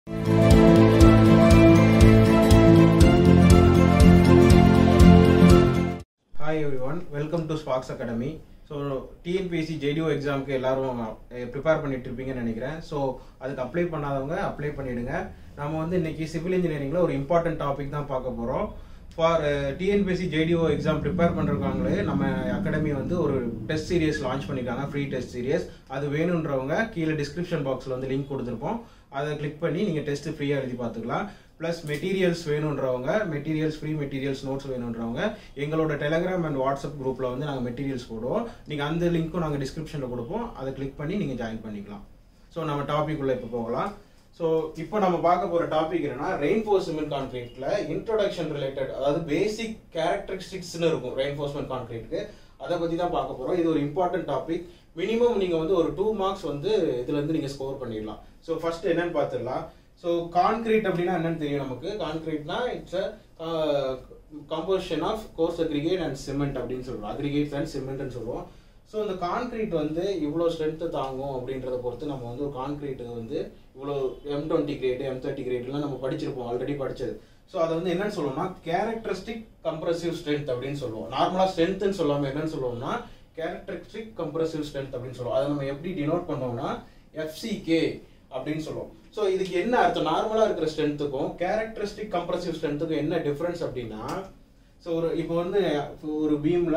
hi everyone welcome to Spox academy so TNPSC JDO எக்ஸாமுக்கு எல்லாரும் prepare பண்ணிட்டு இருப்பீங்கன்னு நினைக்கிறேன் ஸோ அதுக்கு அப்ளை பண்ணாதவங்க அப்ளை பண்ணிடுங்க நம்ம வந்து இன்னைக்கு சிவில் இன்ஜினியரிங்கில் ஒரு இம்பார்ட்டன்ட் டாபிக் தான் பார்க்க போகிறோம் for TNPSC JDO exam prepare பண்ணுறவங்களே நம்ம அகாடமி வந்து ஒரு டெஸ்ட் சீரியஸ் லான்ச் பண்ணியிருக்காங்க ஃப்ரீ டெஸ்ட் சீரியஸ் அது வேணுன்றவங்க கீழே டிஸ்கிரிப்ஷன் பாக்ஸில் வந்து லிங்க் கொடுத்துருப்போம் அதை கிளிக் பண்ணி நீங்கள் டெஸ்ட் ஃப்ரீயாக எழுதி பார்த்துக்கலாம் ப்ளஸ் மெட்டீரியல்ஸ் வேணுன்றவங்க மெட்டீரியல்ஸ் ஃப்ரீ மெட்டீரியல்ஸ் நோட்ஸ் வேணுன்றவங்க எங்களோட டெலகிராம் அண்ட் வாட்ஸ்அப் குரூப்பில் வந்து நாங்கள் மெட்டீரியல்ஸ் போடுவோம் நீங்கள் அந்த லிங்க்கும் நாங்கள் டிஸ்கிரிப்ஷனில் கொடுப்போம் அதை கிளிக் பண்ணி நீங்கள் ஜாயின் பண்ணிக்கலாம் ஸோ நம்ம டாபிக் உள்ள இப்போ போகலாம் ஸோ இப்போ நம்ம பார்க்க போகிற டாபிக் என்னன்னா ரெயின்ஃபோர்ஸ்மெண்ட் கான்கிரீட்ல இன்ட்ரோடக்ஷன் ரிலேட்டட் அதாவது பேசிக் கேரக்டரிஸ்டிக்ஸ்னு இருக்கும் ரெயின்ஃபோர்ஸ்மெண்ட் கான்கிரீட்க்கு அதை பற்றி தான் பார்க்க போகிறோம் இது ஒரு இம்பார்ட்டன்ட் டாபிக் மினிமம் நீங்கள் வந்து ஒரு டூ மார்க்ஸ் வந்து இதுலேருந்து நீங்கள் ஸ்கோர் பண்ணிடலாம் ஸோ ஃபர்ஸ்ட் என்னன்னு பார்த்துடலாம் ஸோ கான்கிரீட் அப்படின்னா என்னன்னு தெரியும் நமக்கு கான்கிரீட்னா it's a composition of coarse aggregate and cement அப்படின்னு சொல்லுவோம் அக்ரிகேட்ஸ் அண்ட் சிமெண்ட்னு சொல்லுவோம் ஸோ இந்த கான்கிரீட் வந்து இவ்வளோ ஸ்ட்ரென்த்து தாங்கும் அப்படின்றத பொறுத்து நம்ம வந்து ஒரு கான்கிரீட் வந்து இவ்வளோ M twenty grade M thirty கிரேட்லாம் நம்ம படிச்சிருப்போம் ஆல்ரெடி படிச்சது ஸோ அதை வந்து என்னன்னு சொல்லுவோம்னா கேரக்டரிஸ்டிக் கம்ப்ரசிவ் ஸ்ட்ரென்த் அப்படின்னு சொல்லுவோம் நார்மலாக ஸ்ட்ரென்த்னு சொல்லாமல் என்னன்னு சொல்லுவோம்னா கேரக்டரிஸ்டிக் கம்ப்ரசிவ் ஸ்ட்ரென்த் அப்படின்னு சொல்லுவோம் அதை நம்ம எப்படி டினோட் பண்ணுவோம்னா எஃப்சிகே அப்படின்னு சொல்லுவோம் ஸோ இதுக்கு என்ன அர்த்தம் நார்மலாக இருக்கிற ஸ்ட்ரென்த்துக்கும் கேரக்டரிஸ்டிக் கம்ப்ரசிவ் ஸ்ட்ரென்த்துக்கும் என்ன டிஃப்ரென்ஸ் அப்படின்னா ஸோ ஒரு இப்போ வந்து ஒரு பீமில்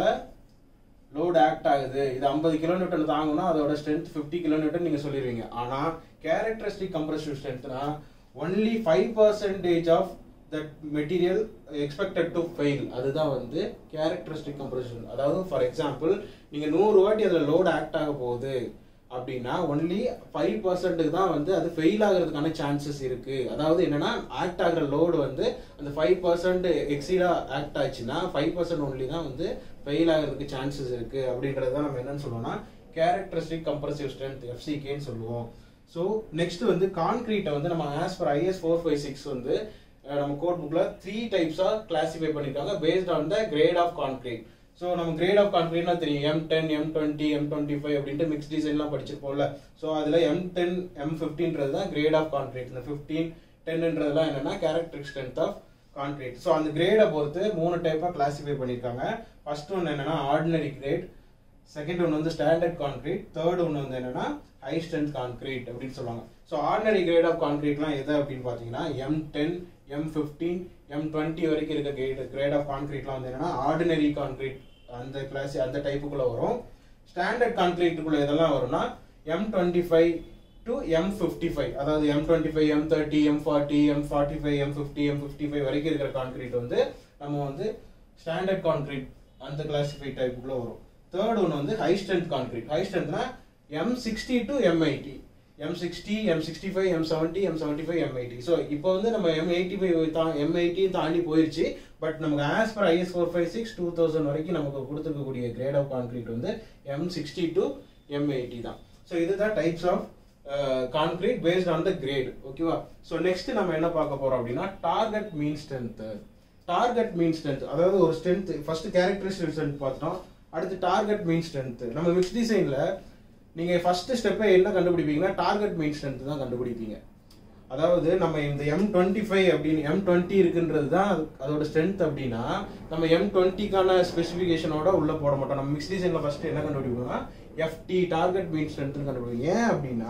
லோடு ஆக்ட் ஆகுது இது ஐம்பது கிலோமீட்டர் தாங்குனா அதோட ஸ்ட்ரென்த் ஃபிஃப்டி கிலோமீட்டர் நீங்கள் சொல்லிடுவீங்க ஆனால் கேரக்டரிஸ்டிக் கம்ப்ரசிவ் ஸ்ட்ரென்த்னா only five percentage of that material expected to fail அதுதான் வந்து கேரக்டரிஸ்டிக் கம்ப்ரஷன் அதாவது ஃபார் எக்ஸாம்பிள் நீங்கள் நூறு வாட்டி அதில் லோடு ஆக்ட் ஆக போகுது அப்படின்னா ஒன்லி ஃபைவ் பர்சன்ட்டுக்கு தான் வந்து அது ஃபெயில் ஆகிறதுக்கான சான்சஸ் இருக்கு அதாவது என்னன்னா ஆக்ட் ஆகிற லோடு வந்து அந்த ஃபைவ் பர்சன்ட் எக்ஸீடா ஆக்ட் ஆச்சுன்னா ஃபைவ் பர்சன்ட் ஒன்லி தான் வந்து ஃபெயில் ஆகிறதுக்கு சான்சஸ் இருக்கு அப்படின்றது தான் நம்ம என்னன்னு சொல்லுவோம்னா கேரக்டரிஸ்டிக் கம்ப்ரசிவ் ஸ்ட்ரென்த் எஃப்சிகேன்னு சொல்லுவோம் ஸோ நெக்ஸ்ட் வந்து கான்கிரீட்டை வந்து நம்ம as per IS four five six வந்து நம்ம கோட் புக்கில் த்ரீ டைப்ஸாக கிளாசிஃபை பண்ணியிருக்காங்க based on the grade of concrete so நம்ம கிரேட் ஆஃப் கான்கிரீட்னா தெரியும் M ten M twenty M twenty five அப்படின்ட்டு மிக்ஸ் டிசைன்லாம் படிச்சிருப்போம்ல ஸோ அதில் எம் டென் எம் ஃபிஃப்டின்றது தான் கிரேட் ஆஃப் கான்கிரீட் இந்த ஃபிஃப்டீன் டென்ன்றதுலாம் என்னன்னா characteristic strength of concrete so அந்த கிரேடை பொறுத்து மூணு டைப்பாக கிளாசிஃபை பண்ணியிருக்காங்க ஃபர்ஸ்ட் ஒன் என்னன்னா ஆர்டினரி கிரேட் செகண்ட் ஒன் வந்து ஸ்டாண்டர்ட் கான்கிரீட் தேர்ட் ஒன் வந்து என்னன்னா ஹை ஸ்ட்ரென்த் கான்கிரீட் அப்படின்னு சொல்லுவாங்க ஸோ ஆர்டினரி கிரேட் ஆஃப் கான்கிரீட்லாம் எது அப்படின்னு பார்த்தீங்கன்னா M ten M fifteen M twenty வரைக்கும் இருக்க கிரேட் கிரேட் ஆஃப் கான்கிரீட்லாம் வந்து என்னன்னா ஆர்டினரி கான்கிரீட் அந்த கிளாஸ் அந்த டைப்புக்குள்ள வரும் ஸ்டாண்டர்ட் கான்கிரீட்டுக்குள்ள இதெல்லாம் வரும்னா M twenty five to M fifty five அதாவது M twenty five M thirty M forty M forty five M fifty M fifty five வரைக்கும் இருக்கிற கான்கிரீட் வந்து நம்ம வந்து ஸ்டாண்டர்ட் கான்கிரீட் அந்த கிளாசிஃபை டைப்புக்குள்ள வரும் தேர்ட் ஒன்று வந்து ஹை ஸ்ட்ரென்த் கான்கிரீட் ஹை ஸ்ட்ரென்த்னா M sixty to M eighty M sixty M sixty five M seventy M seventy five M eighty so இப்போ வந்து நம்ம எம் எயிட்டி ஃபைவ் தா எம் எயிட்டியும் தாண்டி போயிடுச்சு பட் நமக்கு as per IS four five six two thousand வரைக்கும் நமக்கு கொடுத்துருக்கக்கூடிய கிரேட் ஆஃப் கான்கிரீட் வந்து M sixty to M eighty தான் ஸோ இதுதான் types of concrete based on the grade ஓகேவா ஸோ நெக்ஸ்ட் நம்ம என்ன பார்க்க போறோம் அப்படின்னா target mean strength target mean strength அதாவது ஒரு ஸ்ட்ரென்த் ஃபர்ஸ்ட் கேரக்டரிஸ்டிக் ஸ்ட்ரென்த் பார்த்தோம் அடுத்து டார்கெட் மீன் ஸ்ட்ரென்த் நம்ம மிக்ஸ் டிசைன்ல நீங்க ஃபர்ஸ்ட் ஸ்டெப்பே என்ன கண்டுபிடிப்பீங்கன்னா டார்கெட் மீன் ஸ்ட்ரென்த் தான் கண்டுபிடிப்பீங்க அதாவது நம்ம இந்த எம் டுவெண்ட்டி ஃபைவ் அப்படின்னு எம் டுவெண்ட்டி இருக்குன்றது தான் அதோட ஸ்ட்ரென்த் அப்படின்னா நம்ம எம் டுவெண்ட்டிக்கான ஸ்பெசிஃபிகேஷனோட உள்ள போட மாட்டோம் நம்ம மிக்ஸ் டிசைன்ல ஃபர்ஸ்ட் என்ன கண்டுபிடிப்போம்னா எஃப்டி டார்கெட் மீன் ஸ்ட்ரென்த் கண்டுபிடிப்போம் ஏன் அப்படின்னா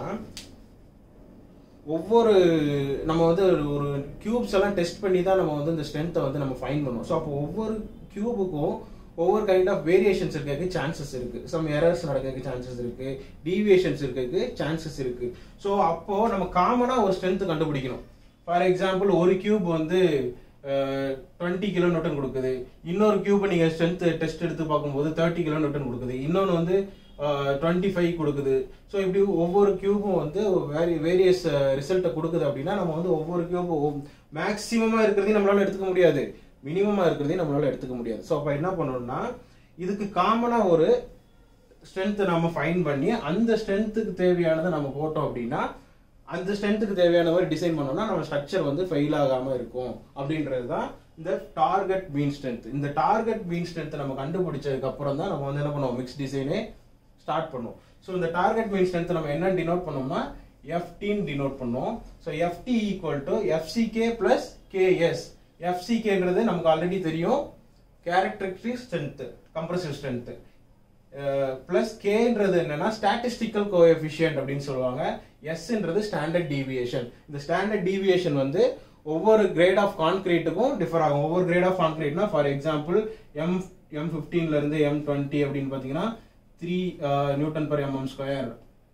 ஒவ்வொரு நம்ம வந்து ஒரு கியூப்ஸ் எல்லாம் டெஸ்ட் பண்ணி தான் நம்ம வந்து இந்த ஸ்ட்ரென்த்தை வந்து நம்ம ஃபைன் பண்ணுவோம் ஸோ அப்போ ஒவ்வொரு கியூபுக்கும் ஒவ்வொரு கைண்ட் ஆஃப் வேரியேஷன்ஸ் இருக்கிறதுக்கு சான்சஸ் இருக்கு சம் எரர்ஸ் நடக்கிறதுக்கு சான்சஸ் இருக்கு டீவியேஷன்ஸ் இருக்கிறதுக்கு சான்சஸ் இருக்கு ஸோ அப்போ நம்ம காமனா ஒரு ஸ்ட்ரென்த் கண்டுபிடிக்கணும் ஃபார் எக்ஸாம்பிள் ஒரு கியூப் வந்து டுவெண்ட்டி கிலோ நியூட்டன் கொடுக்குது இன்னொரு கியூப் நீங்க ஸ்ட்ரென்த் டெஸ்ட் எடுத்து பார்க்கும்போது தேர்ட்டி கிலோ நியூட்டன் கொடுக்குது இன்னொன்று வந்து டுவெண்ட்டி ஃபைவ் கொடுக்குது ஸோ இப்படி ஒவ்வொரு கியூபும் வந்து வேரி வேரியஸ் ரிசல்ட்டை கொடுக்குது அப்படின்னா நம்ம வந்து ஒவ்வொரு கியூபும் மேக்ஸிமமாக இருக்கிறதையும் நம்மளால எடுத்துக்க முடியாது மினிமமாக இருக்கிறதையும் நம்மளால எடுத்துக்க முடியாது ஸோ அப்போ என்ன பண்ணணும்னா இதுக்கு காமனாக ஒரு ஸ்ட்ரென்த்தை நம்ம ஃபைன் பண்ணி அந்த ஸ்ட்ரென்த்துக்கு தேவையானதை நம்ம போட்டோம் அப்படின்னா அந்த ஸ்ட்ரென்த்துக்கு தேவையான மாதிரி டிசைன் பண்ணோம்னா நம்ம ஸ்ட்ரக்சர் வந்து ஃபெயில் ஆகாமல் இருக்கும் அப்படின்றது தான் இந்த டார்கெட் மீன் ஸ்ட்ரென்த் இந்த டார்கெட் மீன் ஸ்ட்ரென்த் நம்ம கண்டுபிடிச்சதுக்கு அப்புறம் தான் நம்ம வந்து என்ன பண்ணுவோம் மிக்ஸ் டிசைனே ஸ்டார்ட் பண்ணுவோம் ஸோ இந்த டார்கெட் மீன் ஸ்ட்ரென்த் நம்ம என்ன டினோட் பண்ணோம்னா எஃப்டின்னு டினோட் பண்ணுவோம் so FT equal to FCK plus KS எஃப்சிகேங்கிறது நமக்கு ஆல்ரெடி தெரியும் characteristic strength compressive strength plus கேன்றது என்னன்னா ஸ்டாட்டிஸ்டிக்கல் கோஎஃபிஷியன்ட் அப்படின்னு சொல்லுவாங்க எஸ்ன்றது ஸ்டாண்டர்ட் டீவியேஷன் இந்த ஸ்டாண்டர்ட் டீவியேஷன் வந்து ஒவ்வொரு கிரேட் ஆஃப் கான்கிரீட்டுக்கும் டிஃபர் ஆகும் ஒவ்வொரு கிரேட் ஆஃப் கான்கிரீட்னா ஃபார் எக்ஸாம்பிள் எம் எம் ஃபிஃப்டீன்ல இருந்து எம் டுவெண்ட்டி அப்படின்னு பார்த்தீங்கன்னா three newton per MM square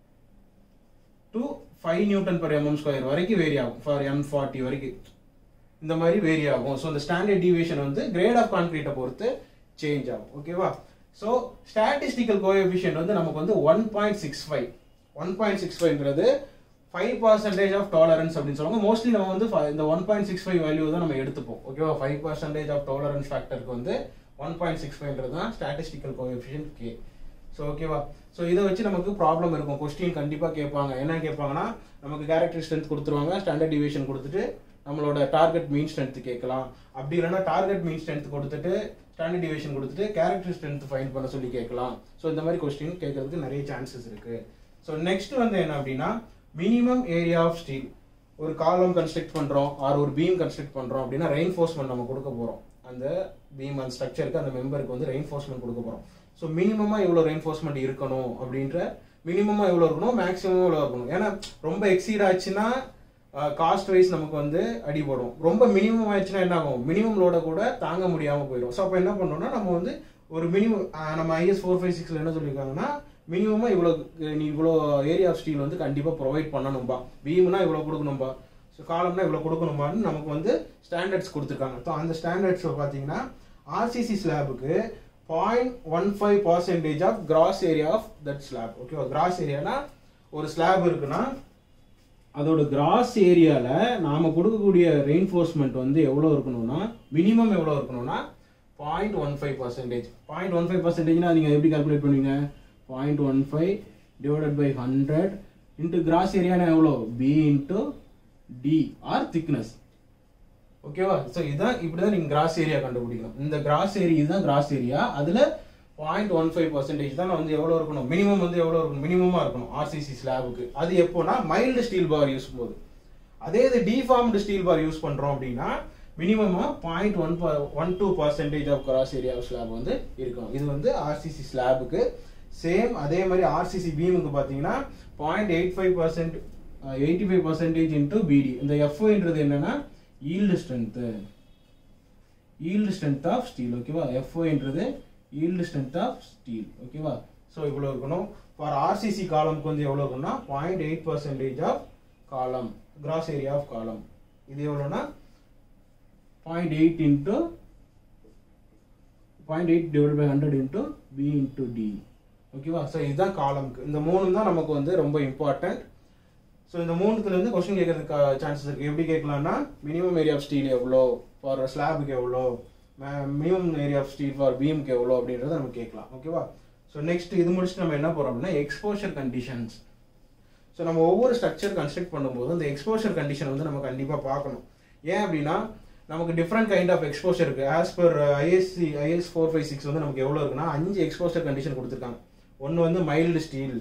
to five newton per MM square வரைக்கும் வேரி ஆகும் ஃபார் எம் ஃபார்ட்டி வரைக்கும் இந்த மாதிரி வேரி ஆகும் ஸோ இந்த ஸ்டாண்டர்ட் டிவியேஷன் வந்து கிரேட் ஆஃப் கான்கிரீட்டை பொறுத்து சேஞ்ச் ஆகும் ஓகேவா ஸோ ஸ்டாட்டிஸ்டிக்கல் கோஎஃபிஷியன்ட் வந்து நமக்கு வந்து one point six five one point six ஃபைவ்ங்கிறது ஃபைவ் பர்சன்டேஜ் ஆஃப் டாலரன்ஸ் அப்படின்னு சொல்லுவாங்க மோஸ்ட்லி நம்ம வந்து fi- இந்த one point six five value தான் நம்ம எடுத்துப்போம் ஓகேவா ஃபைவ் பர்சன்டேஜ் ஆஃப் டாலரன்ஸ் ஃபேக்டருக்கு வந்து ஒன் பாயிண்ட் சிக்ஸ் ஃபைவ்ன்றது தான் ஸ்டாட்டிஸ்டிக்கல் கோஎஃபிஷியன்ட் கே ஸோ ஓகேவா ஸோ இதை வச்சு நமக்கு ப்ராப்ளம் இருக்கும் கொஸ்டின் கண்டிப்பாக கேட்பாங்க என்ன கேட்பாங்கன்னா நமக்கு கேரக்டர் ஸ்ட்ரென்த் கொடுத்துருவாங்க ஸ்டாண்டர்ட் டிவியேஷன் கொடுத்துட்டு நம்மளோட டார்கெட் மீன் ஸ்ட்ரென்த் கேட்கலாம் அப்படி இல்லைன்னா டார்கெட் மீன் ஸ்ட்ரென்த் கொடுத்துட்டு ஸ்டாண்டர்ட் டிவியேஷன் கொடுத்துட்டு கேரக்டர் ஸ்ட்ரென்த் ஃபைண்ட் பண்ண சொல்லி கேட்கலாம் ஸோ இந்த மாதிரி கொஸ்டின் கேட்கறதுக்கு நிறைய சான்சஸ் இருக்கு ஸோ நெக்ஸ்ட் வந்து என்ன அப்படின்னா மினிமம் ஏரியா ஆஃப் ஸ்டீல் ஒரு காலம் கன்ஸ்ட்ரக்ட் பண்றோம் ஆர் ஒரு பீம் கன்ஸ்ட்ரக்ட் பண்றோம் அப்படின்னா ரெயின்ஃபோர்ஸ்மெண்ட் நம்ம கொடுக்க போறோம் அந்த பீம் அந்த ஸ்ட்ரக்சருக்கு அந்த மெம்பருக்கு வந்து ரெயின்ஃபோர்ஸ்மெண்ட் கொடுக்க போறோம் ஸோ மினிமமா இவ்வளோ ரெயின்ஃபோர்ஸ்மெண்ட் இருக்கணும் அப்படின்ற மினிமமா எவ்வளோ இருக்கணும் மேக்ஸிமம் எவ்வளோ இருக்கணும் ஏன்னா ரொம்ப எக்ஸீட் ஆச்சுன்னா காஸ்ட் வைஸ் நமக்கு வந்து அடிபடும் ரொம்ப மினிமம் ஆயிடுச்சுன்னா என்ன ஆகும் மினிமம் லோட கூட தாங்க முடியாம போயிடும் ஸோ அப்போ என்ன பண்ணோம்னா நம்ம வந்து ஒரு மினிமம் நம்ம ஐஎஸ் ஃபோர் ஃபைவ் சிக்ஸ்ல என்ன சொல்லியிருக்காங்கன்னா மினிமமா இவ்வளோ நீ இவ்வளோ ஏரியா ஆஃப் ஸ்டீல் வந்து கண்டிப்பாக ப்ரொவைட் பண்ணணும்பா பீம்னா இவ்வளோ கொடுக்கணும்பா ஸோ காலம்னா இவ்வளோ கொடுக்கணுமான்னு நமக்கு வந்து ஸ்டாண்டர்ட்ஸ் கொடுத்துருக்காங்க ஸோ அந்த ஸ்டாண்டர்ட்ஸ் பார்த்தீங்கன்னா ஆர்சிசி ஸ்லாபுக்கு point one five percentage of gross area of that slab ஓகேவா கிராஸ் ஏரியானா ஒரு ஸ்லாப் இருக்குன்னா அதோட கிராஸ் ஏரியால நாம கொடுக்கக்கூடிய ரெயின்ஃபோர்ஸ்மெண்ட் வந்து எவ்வளவு இருக்கணும்னா மினிமம் எவ்வளவு இருக்கணும்னா point one five percentage point one five பர்சன்டேஜ்னா நீங்க எப்படி கால்குலேட் பண்ணுவீங்க point one five divided by hundred into gross ஏரியானா எவ்வளோ B into D or thickness ஓகேவா ஸோ இதுதான் இப்படிதான் நீங்க கிராஸ் ஏரியா கண்டுபிடிக்கணும் இந்த கிராஸ் ஏரியா இதுதான் கிராஸ் ஏரியா அதுல பாயிண்ட் ஒன் ஃபைவ் பர்சன்டேஜ் தான் வந்து எவ்வளோ இருக்கணும் மினிமம் வந்து எவ்வளோ இருக்கணும் மினிமமா இருக்கணும் ஆர்சிசி ஸ்லாபுக்கு அது எப்போனா மைல்டு ஸ்டீல் பார் யூஸ் போது அதே இது டிஃபார்ம்டு ஸ்டீல் பார் யூஸ் பண்றோம் அப்படின்னா மினிமமா point one one two percentage of gross area slab வந்து இருக்கும் இது வந்து ஆர்சிசி ஸ்லாபுக்கு சேம் அதே மாதிரி ஆர்சிசி பீமுக்கு பார்த்தீங்கன்னா point eight five percent eighty five percentage into BD இந்த எஃப்ஓன்றது என்னன்னா yield strength yield strength of steel ஓகேவா எஃப்ஓன்றது ஈல்டு ஸ்ட்ரென்த் ஆஃப் ஸ்டீல் ஓகேவா ஸோ இவ்வளோ இருக்கணும் ஃபார் ஆர்சிசி காலம்க்கு வந்து எவ்வளோ இருக்கும்னா point eight percentage of column gross area of column இது எவ்வளோனா point eight into point eight divide by hundred into B into D ஓகேவா ஸோ இதுதான் காலம்க்கு இந்த மூணு தான் நமக்கு வந்து ரொம்ப இம்பார்ட்டன்ட் ஸோ இந்த மூணுத்துல இருந்து கொஸ்டின் கேட்கறதுக்கு சான்சஸ் இருக்கு எப்படி கேட்கலாம்னா மினிமம் ஏரியா ஆஃப் ஸ்டீல் எவ்வளோ ஃபார் ஸ்லாபுக்கு எவ்வளோ minimum area of steel for பீமுக்கு எவ்வளோ அப்படின்றத நம்ம கேட்கலாம் ஓகேவா ஸோ நெக்ஸ்ட் இது முடிச்சுட்டு நம்ம என்ன போறோம் அப்படின்னா எக்ஸ்போஷர் கண்டிஷன்ஸ் ஸோ நம்ம ஒவ்வொரு ஸ்ட்ரக்சர் கன்ஸ்ட்ரக்ட் பண்ணும்போது அந்த எக்ஸ்போஷர் கண்டிஷன் வந்து நம்ம கண்டிப்பாக பார்க்கணும் ஏன் அப்படின்னா நமக்கு டிஃப்ரெண்ட் கைண்ட் ஆஃப் எக்ஸ்போஷர் இருக்கு as per ISC IS four five six வந்து நமக்கு எவ்வளோ இருக்குன்னா அஞ்சு எக்ஸ்போஷர் கண்டிஷன் கொடுத்துருக்காங்க ஒன்று வந்து mild steel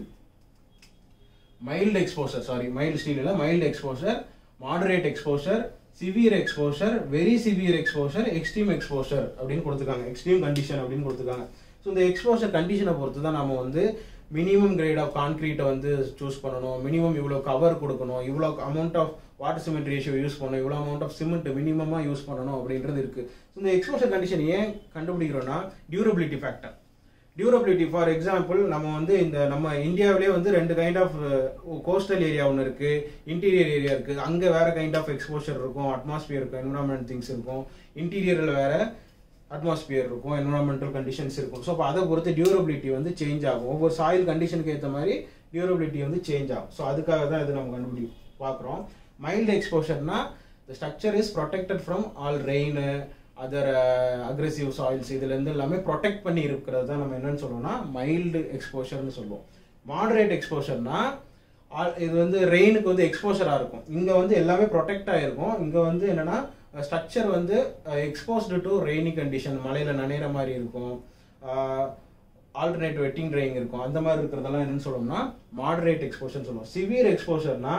mild exposure sorry mild steel இல்லை mild exposure moderate exposure severe exposure very severe exposure extreme exposure அப்படின்னு கொடுத்துருக்காங்க எக்ஸ்ட்ரீம் கண்டிஷன் அப்படின்னு கொடுத்துருக்காங்க ஸோ இந்த எக்ஸ்போஷர் கண்டிஷனை பொறுத்து தான் நம்ம வந்து மினிமம் கிரேட் ஆஃப் கான்கிரீட்டை வந்து சூஸ் பண்ணணும் மினிமம் இவ்வளோ கவர் கொடுக்கணும் இவ்வளோ amount of water cement ratio use பண்ணணும் இவ்வளோ அமௌண்ட் ஆஃப் சிமெண்ட் மினிமமாக யூஸ் பண்ணணும் அப்படின்றது இருக்கு ஸோ இந்த எக்ஸ்போஷர் கண்டிஷன் ஏன் கண்டுபிடிக்கிறோம்னா durability factor durability for example நம்ம வந்து இந்த நம்ம இந்தியாவிலே வந்து ரெண்டு கைண்ட் ஆஃப் கோஸ்டல் ஏரியா ஒன்று இருக்கு இன்டீரியர் ஏரியா இருக்கு அங்கே வேற கைண்ட் ஆஃப் எக்ஸ்போஷர் இருக்கும் அட்மாஸ்பியர் இருக்கும் என்வரான்மெண்ட் திங்ஸ் இருக்கும் இன்டீரியரில் வேற அட்மாஸ்பியர் இருக்கும் என்வரான்மெண்டல் கண்டிஷன்ஸ் இருக்கும் ஸோ அப்போ அதை பொறுத்து டியூரபிலிட்டி வந்து சேஞ்ச் ஆகும் ஒவ்வொரு சாயில் கண்டிஷனுக்கு ஏற்ற மாதிரி டியூரபிலிட்டி வந்து சேஞ்ச் ஆகும் ஸோ அதுக்காக தான் இது நம்ம கண்டுபிடி பார்க்குறோம் மைல்டு எக்ஸ்போஷர்னா the structure is protected from all rain other aggressive soils இதுல இருந்து எல்லாமே ப்ரொடெக்ட் பண்ணி இருக்கிறது தான் நம்ம என்னன்னு சொல்லுவோம்னா மைல்டு எக்ஸ்போஷர்னு சொல்லுவோம் மாடரேட் எக்ஸ்போஷர்னா இது வந்து ரெயினுக்கு வந்து எக்ஸ்போஷரா இருக்கும் இங்க வந்து எல்லாமே ப்ரொடெக்ட் ஆயிருக்கும் இங்க வந்து என்னன்னா ஸ்ட்ரக்சர் வந்து எக்ஸ்போஸ்டு டு ரெய்னி கண்டிஷன் மழையில நனையிற மாதிரி இருக்கும் ஆல்டர்னேட் வெட்டிங் ட்ரைங் இருக்கும் அந்த மாதிரி இருக்கிறதெல்லாம் என்னன்னு சொல்லுவோம்னா மாடரேட் எக்ஸ்போஷர் சொல்லுவோம் சிவியர் எக்ஸ்போஷர்னா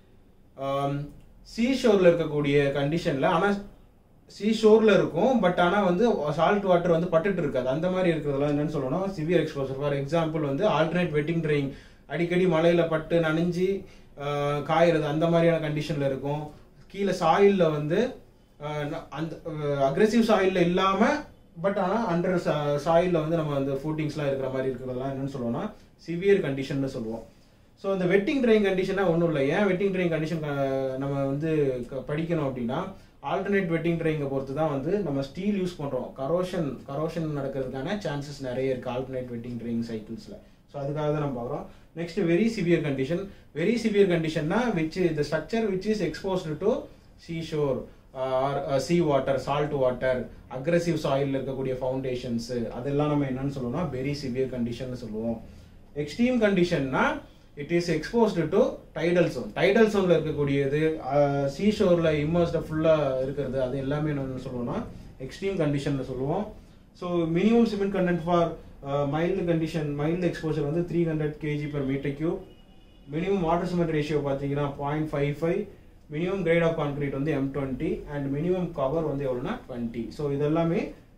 சீஷோரில் இருக்கக்கூடிய கண்டிஷனில் ஆனால் சீஷோரில் இருக்கும் பட் ஆனால் வந்து சால்ட் வாட்டர் வந்து பட்டுட்டு இருக்காது அந்த மாதிரி இருக்கிறதெல்லாம் என்னன்னு சொல்லணும் சிவியர் எக்ஸ்போசர் ஃபார் எக்ஸாம்பிள் வந்து ஆல்டர்னேட் வெட்டிங் ட்ரைங் அடிக்கடி மழையில் பட்டு நனைஞ்சு ஆஹ், காயறது அந்த மாதிரியான கண்டிஷனில் இருக்கும் கீழே சாயிலில் வந்து ஆஹ், ந- அந்த அக்ரெசிவ் சாயிலில் இல்லாமல் பட் ஆனால் அண்டர் சாயிலில் வந்து நம்ம அந்த ஃபூட்டிங்ஸ்லாம் இருக்கிற மாதிரி இருக்கிறதெல்லாம் என்னன்னு சொல்லுவோம்னா சிவியர் கண்டிஷன் சொல்லுவோம் ஸோ அந்த வெட்டிங் ட்ரைங் கண்டிஷனாக ஒன்றும் இல்லை ஏன் வெட்டிங் ட்ரைங் கண்டிஷன் நம்ம வந்து க- படிக்கணும் அப்படின்னா ஆல்டர்னேட் வெட்டிங் ட்ரைங்கை பொறுத்து தான் வந்து நம்ம ஸ்டீல் யூஸ் பண்ணுறோம் கரோஷன் கரோஷன் நடக்கிறதுக்கான சான்சஸ் நிறைய இருக்குது ஆல்டர்னேட் வெட்டிங் ட்ரைங் சைக்கிள்ஸில் ஸோ அதுக்காக தான் நம்ம பார்க்குறோம் next very severe condition very severe கண்டிஷன்னா which the structure which is exposed to sea shore or sea water salt water aggressive soil இருக்கக்கூடிய ஃபவுண்டேஷன்ஸ் அதெல்லாம் நம்ம என்னன்னு சொல்லுவோம்னா வெரி சிவியர் கண்டிஷன் சொல்லுவோம் எக்ஸ்ட்ரீம் கண்டிஷன்னா it is exposed to tidal zone tidal சோன்ல இருக்கக்கூடியது சீ ஷோர்ல இம்மர்ஸ்ட ஃபுல்லா இருக்கிறது அது எல்லாமே என்ன சொல்லுவோம்னா எக்ஸ்ட்ரீம் கண்டிஷன்ல சொல்லுவோம் so minimum cement content for mild condition mild exposure வந்து three hundred KG per metre cube minimum water cement ratio பார்த்தீங்கன்னா point five five minimum grade of concrete வந்து M twenty and minimum cover வந்து எவ்வளோனா twenty so இதெல்லாமே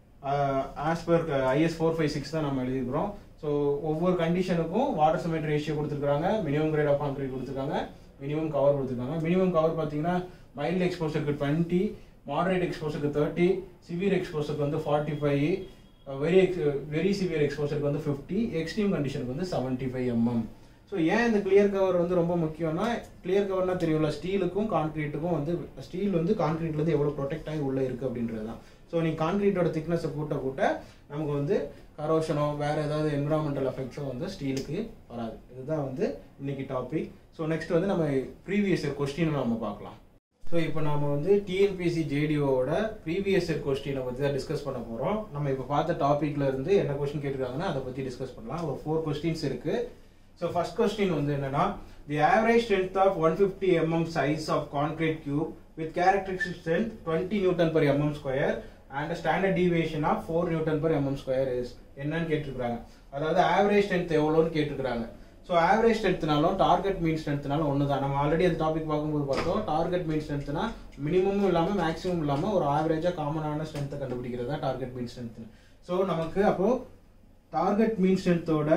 as per IS four five six தான் நம்ம எழுதிக்கிறோம் so ஒவ்வொரு கண்டிஷனுக்கும் வாட்டர் சிமெண்ட் ரேஷியோ கொடுத்துருக்காங்க மினிமம் கிரேட் ஆஃப் கான்கிரீட் கொடுத்துருக்காங்க மினிமம் கவர் கொடுத்துருக்காங்க மினிமம் கவர் பார்த்தீங்கன்னா மைல்டு எக்ஸ்போசருக்கு டுவெண்ட்டி மாடரேட் எக்ஸ்போசருக்கு தேர்ட்டி சிவியர் எக்ஸ்போசருக்கு வந்து forty five very very severe எக்ஸ்போசருக்கு வந்து ஃபிஃப்டி எக்ஸ்ட்ரீம் கண்டிஷனுக்கு வந்து செவன்ட்டி ஃபைவ் எம்எம் ஸோ ஏன் இந்த கிளியர் கவர் வந்து ரொம்ப முக்கியம்னா கிளியர் கவர்னா தெரியும்ல ஸ்டீலுக்கும் கான்கிரீட்டுக்கும் வந்து ஸ்டீல் வந்து கான்கிரீட்லேருந்து எவ்வளோ ப்ரொடெக்ட் ஆகி உள்ளே இருக்குது அப்படின்றது தான் ஸோ நீ கான்கிரீட்டோட திக்னஸை கூட்ட கூட்ட நமக்கு வந்து கரோஷனோ வேற ஏதாவது என்விரான்மெண்டல் எஃபெக்ட்ஸோ வந்து ஸ்டீலுக்கு வராது இதுதான் வந்து இன்னைக்கு டாபிக் ஸோ நெக்ஸ்ட் வந்து நம்ம ப்ரீவியஸ் இயர் கொஸ்டினை நம்ம பார்க்கலாம் ஸோ இப்போ நாம வந்து டிஎன்பிசி ஜேடிஓட ப்ரீவியஸ் இயர் கொஸ்டினை பற்றி தான் டிஸ்கஸ் பண்ண போகிறோம் நம்ம இப்போ பார்த்த டாப்பிக்ல இருந்து என்ன கொஸ்டின் கேட்டிருக்காங்கன்னா அதை பற்றி டிஸ்கஸ் பண்ணலாம் ஒரு ஃபோர் கொஸ்டின்ஸ் இருக்கு ஸோ ஃபர்ஸ்ட் கொஸ்டின் வந்து என்னன்னா the average strength of one fifty MM size of concrete cube with characteristic strength twenty newton per MM square and standard deviation of four newton per MM square is என்னன்னு கேட்டிருக்காங்க அதாவது average strength எவ்வளோன்னு கேட்டிருக்காங்க so average ஸ்ட்ரென்த்னாலும் target mean ஸ்ட்ரென்த்னாலும் ஒன்று தான் நம்ம ஆல்ரெடி அந்த டாபிக் பார்க்கும்போது பார்த்தோம் டார்கெட் மீன் ஸ்ட்ரென்த்னா மினிமமும் இல்லாமல் மேக்ஸிமம் இல்லாமல் ஒரு ஆவரேஜாக காமனான ஸ்ட்ரென்த்தை கண்டுபிடிக்கிறது தான் டார்கெட் மீன் ஸ்ட்ரென்த் ஸோ நமக்கு அப்போ டார்கெட் மீன் ஸ்ட்ரென்த்தோட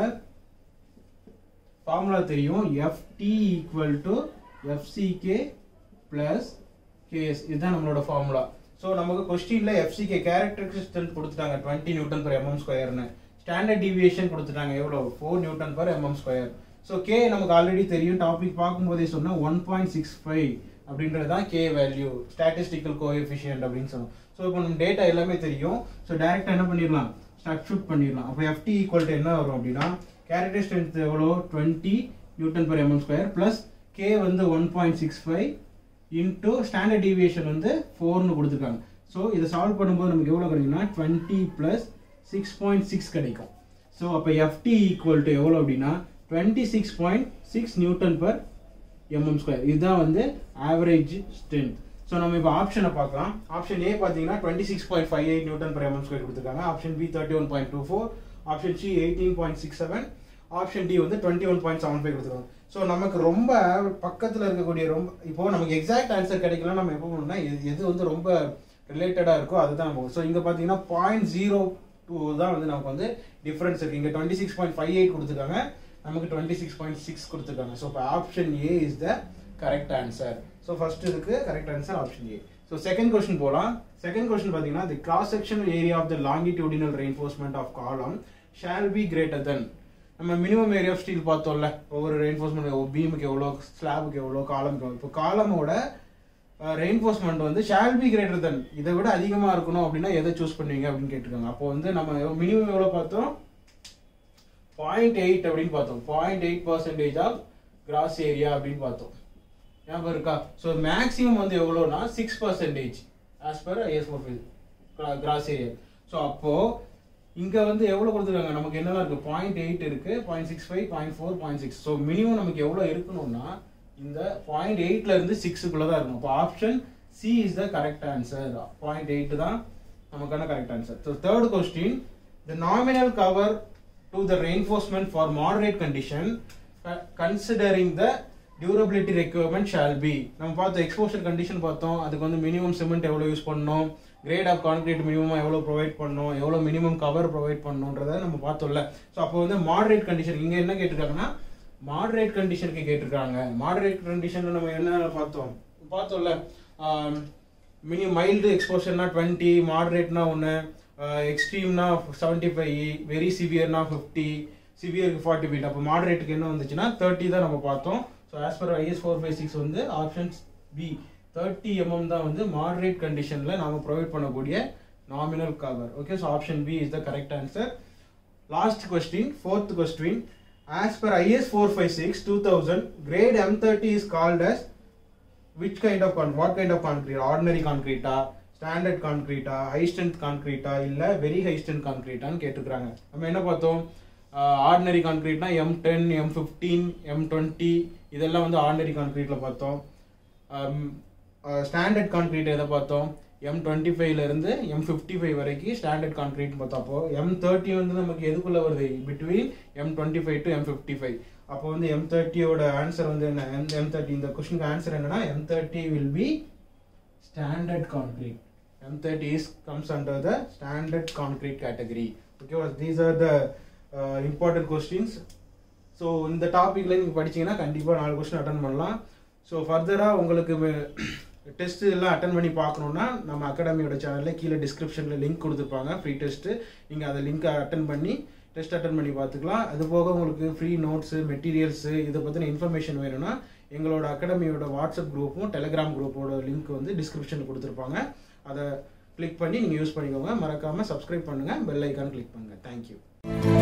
ஃபார்முலா தெரியும் FT equal to FCK plus KS இதுதான் நம்மளோட ஃபார்முலா ஸோ நமக்கு கொஸ்டின்ல எஃப்சிகே கேரக்டரிஸ்டிக் ஸ்ட்ரென்த் கொடுத்துட்டாங்க டுவெண்ட்டி நியூட்டன் per எம்எம் ஸ்கொயர்னு ஸ்டாண்டர்ட் டிவியேஷன் கொடுத்துட்டாங்க எவ்வளோ four newton per MM square so K நமக்கு ஆல்ரெடி தெரியும் டாபிக் பார்க்கும்போதே சொன்னா ஒன் பாயிண்ட் சிக்ஸ் ஃபைவ் அப்படின்றது தான் கே வேல்யூ ஸ்டாட்டிஸ்டிக்கல் கோஎஃபிஷியன்ட் அப்படின்னு சொன்னோம் ஸோ இப்போ நம்ம டேட்டா எல்லாமே தெரியும் ஸோ டேரெக்டாக என்ன பண்ணிடலாம் சப்ஸ்டியூட் பண்ணிடலாம் அப்போ எஃப்டி ஈக்குவல் டு என்ன வரும் அப்படின்னா கேரக்டர் ஸ்ட்ரென்த் எவ்வளோ twenty newton per MM square plus K வந்து one point six five into standard deviation வந்து ஃபோர்னு கொடுத்துருக்காங்க ஸோ இதை சால்வ் பண்ணும்போது நமக்கு எவ்வளோ கிடைக்கும்னா twenty plus six point six கிடைக்கும் ஸோ அப்போ எஃப்டி ஈக்குவல் டு எவ்வளோ அப்படின்னா twenty six point six newton per MM square இதுதான் வந்து ஆவரேஜ் ஸ்ட்ரென்த் ஸோ நம்ம இப்போ ஆப்ஷனை பார்க்கலாம் ஆப்ஷன் ஏ பார்த்தீங்கன்னா twenty six point five eight newton per MM square கொடுத்துருக்காங்க option B thirty one point two four option C eighteen point six seven option D வந்து twenty one point seven five கொடுத்துருக்காங்க so நமக்கு ரொம்ப பக்கத்தில் இருக்கக்கூடிய ரொம்ப இப்போ நமக்கு எக்ஸாக்ட் ஆன்சர் கிடைக்கல நம்ம எப்போ பண்ணணும்னா எது எது வந்து ரொம்ப ரிலேட்டடாக இருக்கோ அதுதான் நம்ம ஸோ இங்கே பார்த்தீங்கன்னா பாயிண்ட் ஜீரோ டூ தான் வந்து நமக்கு வந்து டிஃப்ரென்ஸ் இருக்கு இங்கே twenty six point five eight கொடுத்துருக்காங்க நமக்கு டுவெண்ட்டி சிக்ஸ் பாயிண்ட் சிக்ஸ் கொடுத்துருக்காங்க ஸோ இப்போ option A is the correct answer so first இதுக்கு correct answer option A so second question போகலாம் செகண்ட் கொஸ்டின் பார்த்தீங்கன்னா the cross section area of the longitudinal reinforcement of column shall be greater than நம்ம minimum area of steel பார்த்தோம்ல ஒவ்வொரு reinforcement பீமுக்கு எவ்வளோ ஸ்லாபுக்கு எவ்வளோ காலமுக்கு எவ்வளோ இப்போ காலமோட ரெயின்ஃபோர்ஸ்மெண்ட் வந்து ஷால் பி கிரேட்டர் தென் இதை விட அதிகமாக இருக்கணும் அப்படின்னா எதை சூஸ் பண்ணுவீங்க அப்படின்னு கேட்டிருக்காங்க அப்போ வந்து நம்ம மினிமம் எவ்வளோ பார்த்தோம் பாயிண்ட் எயிட் அப்படின்னு பார்த்தோம் point eight percentage of gross area அப்படின்னு பார்த்தோம் ஞாபகம் இருக்கா ஸோ மேக்ஸிமம் வந்து எவ்வளோனா six percentage as per IS gross area so அப்போ இங்க வந்து எவ்வளவு கொடுத்துருக்காங்க நமக்கு என்னெல்லாம் இருக்கு பாயிண்ட் எயிட் இருக்கு point six five point four point six so minimum நமக்கு எவ்வளவு இருக்கணும்னா இந்த பாயிண்ட் எயிட்ல இருந்து சிக்ஸுக்குள்ள தான் இருக்கும் அப்போ option C is the correct answer point eight தான் நமக்கான correct answer so third question the nominal cover to the reinforcement for moderate condition considering the durability requirement shall be நம்ம பார்த்தோம் எக்ஸ்போஷர் கண்டிஷன் பார்த்தோம் அதுக்கு வந்து மினிமம் சிமெண்ட் எவ்வளோ use பண்ணணும் grade of concrete minimum எவ்வளோ ப்ரொவைட் பண்ணணும் எவ்வளோ மினிமம் கவர் ப்ரொவைட் பண்ணணுன்றத நம்ம பார்த்தோம்ல ஸோ அப்போ வந்து மாடரேட் கண்டிஷன் இங்கே என்ன கேட்டிருக்காங்கன்னா மாடரேட் கண்டிஷனுக்கு கேட்டிருக்காங்க மாடரேட் கண்டிஷன்ல நம்ம என்ன பார்த்தோம் பார்த்தோம்ல மினிமம் மைல்டு எக்ஸ்போஷர்னா டுவெண்ட்டி மாடரேட்னா ஒன்று எக்ஸ்ட்ரீம்னா செவன்ட்டி ஃபைவ் வெரி சிவியர்னா ஃபிஃப்டி சிவியருக்கு ஃபார்ட்டி ஃபீட் அப்போ மாடரேட்டுக்கு என்ன வந்துச்சுன்னா தேர்ட்டி தான் நம்ம பார்த்தோம் so as per IS four five six வந்து ஆப்ஷன்ஸ் பி தேர்ட்டி எம்எம் தான் வந்து மாடரேட் கண்டிஷனில் நாம ப்ரொவைட் பண்ணக்கூடிய nominal cover okay so option B is the correct answer last question fourth question as per IS four five six two thousand grade M thirty is called as which kind of கான் what kind of concrete ordinary கான்கிரீட்டா standard கான்கிரீட்டா high strength கான்கிரீட்டா இல்லை very high strength கான்கிரீட்டான்னு கேட்டிருக்காங்க நம்ம என்ன பார்த்தோம் ஆர்டினரி கான்கிரீட்னா M ten M fifteen M twenty இதெல்லாம் வந்து ஆர்டினரி கான்கிரீட்டில் பார்த்தோம் ஸ்டாண்டர்ட் கான்கிரீட் எதை பார்த்தோம் எம் டுவெண்ட்டி ஃபைவ்ல இருந்து எம் ஃபிஃப்டி ஃபைவ் வரைக்கும் ஸ்டாண்டர்ட் கான்கிரீட் பார்த்தோம் அப்போ எம் தேர்ட்டி வந்து நமக்கு எதுக்குள்ள வருது between M twenty five to M fifty five அப்போ வந்து எம் தேர்ட்டியோட ஆன்சர் வந்து என்ன எம் எம் தேர்ட்டி இந்த கொஸ்டினுக்கு ஆன்சர் என்னன்னா M thirty will be standard concrete M thirty is comes under the standard concrete category ஓகேவா these are the important questions so இந்த டாப்பிக்கில் நீங்கள் படிச்சீங்கன்னா கண்டிப்பாக நாலு கொஸ்டின் அட்டன் பண்ணலாம் ஸோ ஃபர்தராக உங்களுக்கு டெஸ்ட் எல்லாம் அட்டன் பண்ணி பார்க்கணுன்னா நம்ம அகாடமியோட சேனலில் கீழே டிஸ்கிரிப்ஷனில் லிங்க் கொடுத்துருப்பாங்க ஃப்ரீ டெஸ்ட்டு நீங்கள் அதை லிங்க்கை அட்டன் பண்ணி டெஸ்ட் அட்டன் பண்ணி பார்த்துக்கலாம் அது போக உங்களுக்கு ஃப்ரீ நோட்ஸு மெட்டீரியல்ஸு இதை பற்றின இன்ஃபர்மேஷன் வேணும்னா எங்களோட அகாடமியோட வாட்ஸ்அப் குரூப்பும் டெலிகிராம் குரூப்போட லிங்க் வந்து டிஸ்கிரிப்ஷனில் கொடுத்துருப்பாங்க அதை கிளிக் பண்ணி நீங்கள் யூஸ் பண்ணிக்கோங்க மறக்காமல் சப்ஸ்கிரைப் பண்ணுங்கள் பெல் ஐக்கான் கிளிக் பண்ணுங்கள் தேங்க்யூ